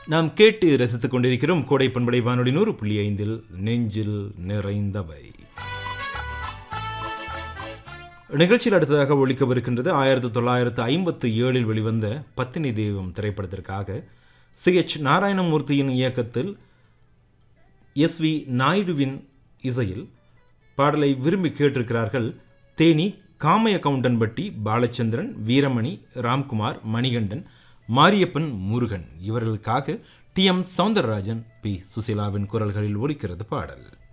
நாம் கேட்டு ரசித்துக் கொண்டிருக்கிறோம் கோடை பண்படை வானொலி நூறு புள்ளி ஐந்தில் நெஞ்சில் நிறைந்தவை நிகழ்ச்சியில் அடுத்ததாக ஒழிக்கவிருக்கின்றது ஆயிரத்தி தொள்ளாயிரத்து ஐம்பத்து ஏழில் வெளிவந்த பத்தினி தெய்வம் திரைப்படத்திற்காக சி எச் நாராயணமூர்த்தியின் இயக்கத்தில் எஸ் வி நாயுடுவின் இசையில் பாடலை விரும்பி கேட்டிருக்கிறார்கள் தேனி காமைய கவுண்டன்பட்டி பாலச்சந்திரன் வீரமணி ராம்குமார் மணிகண்டன் மாரியப்பன் முருகன் இவர்களுக்காக டி எம் சவுந்தரராஜன் பி சுசிலாவின் குரல்களில் ஒலிக்கிறது பாடல்